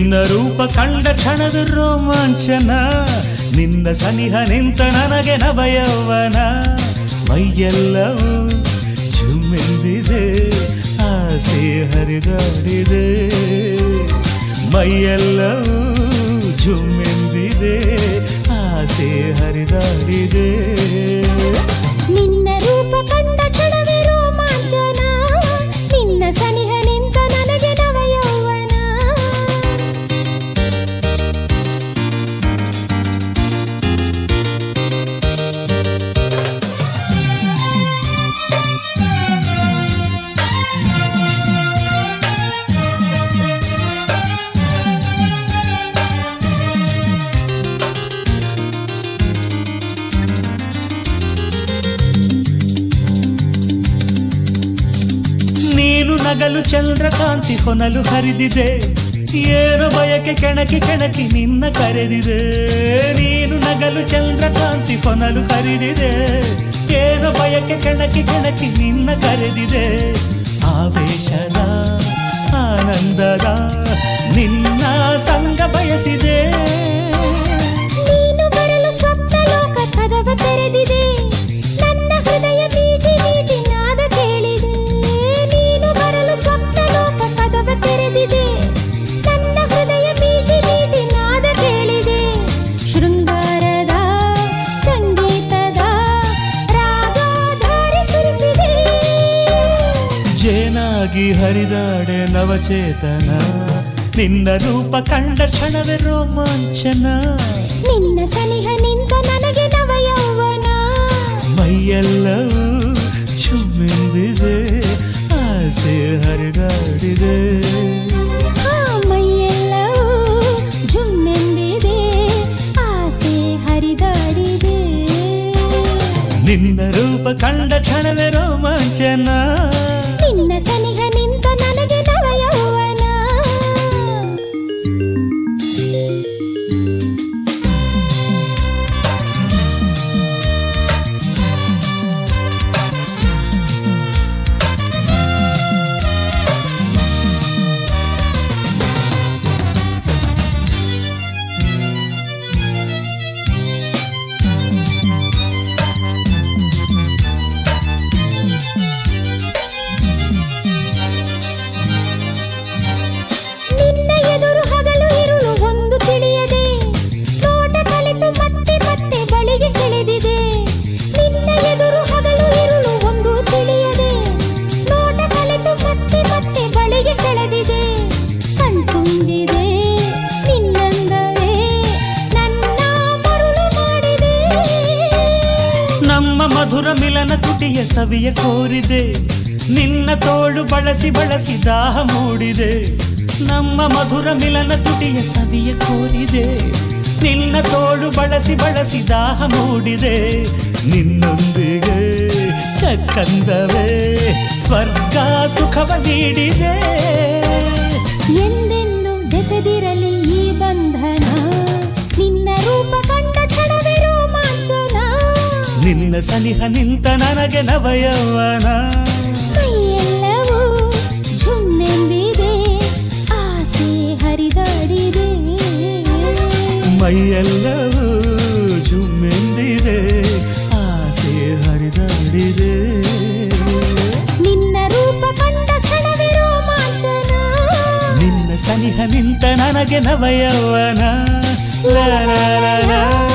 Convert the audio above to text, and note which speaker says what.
Speaker 1: ನಿನ್ನ ರೂಪ ಕಂಡ ಕ್ಷಣದ ರೋಮಾಂಚನ ನಿನ್ನ ಸನಿಹ ನಿಂತ ನನಗೆ ನಭಯೌವನ ಮೈಯೆಲ್ಲವೂ ಜುಮ್ಮೆಂದಿದೆ ಆಸೆ ಹರಿದಾಡಿದೆ ಮೈಯೆಲ್ಲವೂ ಜುಮ್ಮೆಂದಿದೆ ಆಸೆ ಹರಿದಾಡಿದೆ
Speaker 2: ನಿನ್ನ ರೂಪ ಕಂಡ ಕ್ಷಣವೇ ರೋಮಾಂಚನ ನಿನ್ನ ಸನಿಹ ನಿಂತ ನನಗೆ ನವ ಯೌವನ
Speaker 1: ನೀನು ನಗಲು ಚಂದ್ರಕಾಂತಿ ಹೊನಲು ಹರಿದಿದೆ ಏನು ಬಯಕೆ ಕೆಣಕಿ ಕೆಣಕಿ ನಿನ್ನ ಕರೆದಿದೆ ನೀನು ನಗಲು ಚಂದ್ರಕಾಂತಿ ಹೊನಲು ಹರಿದಿದೆ ಏನು ಬಯಕೆ ಕೆಣಕಿ ಕೆಣಕಿ ನಿನ್ನ ಕರೆದಿದೆ ಆವೇಶದ ಆನಂದದ ನಿನ್ನ ಸಂಗ ಬಯಸಿದೆ
Speaker 2: ನೀನು ಬರಲು ಸ್ವಪ್ನ ಲೋಕ ಕದವ ತೆರೆದಿದೆ ನನ್ನ ಹೃದಯ ಮೀಟಿ ಮೀಟಿ ನಾದ ಕೇಳಿದೆ ನೀನು ಬರಲು ಸ್ವಪ್ನ ಲೋಕ ಕದವ ತೆರೆದಿದೆ ನನ್ನ ಹೃದಯ ಮೀಟಿ ಮೀಟಿ ನಾದ ಕೇಳಿದೆ ಶೃಂಗಾರದ ಸಂಗೀತದ ರಾಗಾಧಾರಿ ಸುರಿಸಿದೆ
Speaker 1: ಜೇನಾಗಿ ಹರಿದಾಡೆ ನವಚೇತನ ನಿನ್ನ ರೂಪ ಕಂಡ ಕ್ಷಣವೇ ರೋಮಾಂಚನ
Speaker 2: ನಿನ್ನ ಸನಿಹ ನಿಂತ ನನಗೆ ನವ ಯೌವನ
Speaker 1: ಮೈಯೆಲ್ಲವೂ ಚುಮ್ಮೆಂದಿದೆ ಆಸೆ ಹರಿದಾಡಿದೆ
Speaker 2: ಆ ಮೈಯೆಲ್ಲವೂ ಜುಮ್ಮೆಂದಿದೆ ಆಸೆ ಹರಿದಾಡಿದೆ
Speaker 1: ನಿನ್ನ ರೂಪ ಕಂಡ ಕ್ಷಣವೇ ರೋಮಾಂಚನ
Speaker 2: ನಿನ್ನ ಸನಿಹ ನಿಂತ ನನಗೆ ನವ ಯೌವನ ನಿನ್ನ ಎದುರು ಹಗಲು ಇರುಳು ಒಂದು ತಿಳಿಯದೆ ತೋಟ ಕಲಿತು ಮತ್ತೆ ಮತ್ತೆ ಬಳಿಗೆ ಸೆಳೆದಿದೆ ನಿನ್ನ ಎದುರು ಹಗಲು ಇರುಳು ಒಂದು ತಿಳಿಯದೆ ತೋಟ ಕಲಿತು ಮತ್ತೆ ಮತ್ತೆ ಬಳಿಗೆ ಸೆಳೆದಿದೆ ಕಣ್ತುಂಬಿದೆ ನಿನ್ನಂದವೇ ನನ್ನ ಮರುಳು ಮಾಡಿದೆ
Speaker 1: ನಮ್ಮ ಮಧುರ ಮಿಲನ ತುಟಿಯ ಸವಿಯ ಕೋರಿದೆ ನಿನ್ನ ತೋಳು ಬಳಸಿ ಬಳಸಿ ದಾಹ ಮೂಡಿದೆ ನಮ್ಮ ಮಧುರ ಮಿಲನ ತುಟಿಯ ಸವಿಯ ಕೋರಿದೆ ನಿನ್ನ ತೋಳು ಬಳಸಿ ಬಳಸಿ ದಾಹ ಮೂಡಿದೆ ನಿನ್ನೊಂದಿಗೆ ಚಕ್ಕಂದವೇ ಸ್ವರ್ಗ ಸುಖವ ನೀಡಿದೆ
Speaker 2: ಎಂದೆಂದು ಬೆಸೆದಿರಲಿ ಈ ಬಂಧನ ನಿನ್ನ ರೂಪ ಕಂಡ ಕ್ಷಣವೇ ರೋಮಾಂಚನ
Speaker 1: ನಿನ್ನ ಸನಿಹ ನಿಂತ ನನಗೆ ನವಯೌವನ
Speaker 2: ಮೈಯೆಲ್ಲವೂ ಝುಮ್ಮೆಂದಿದೆ ಆಸೆ ಹರಿದಾಡಿದೆ
Speaker 1: ಮೈಯೆಲ್ಲವೂ ಜುಮ್ಮೆಂದಿದೆ ಆಸೆ ಹರಿದಾಡಿದೆ
Speaker 2: ನಿನ್ನ ರೂಪ ಕಂಡ ಕ್ಷಣವೇ ರೋಮಾಂಚನ
Speaker 1: ನಿನ್ನ ಸನಿಹ ನಿಂತ ನನಗೆ ನವಯೌವನ ಲ ಲ ಲ ಲ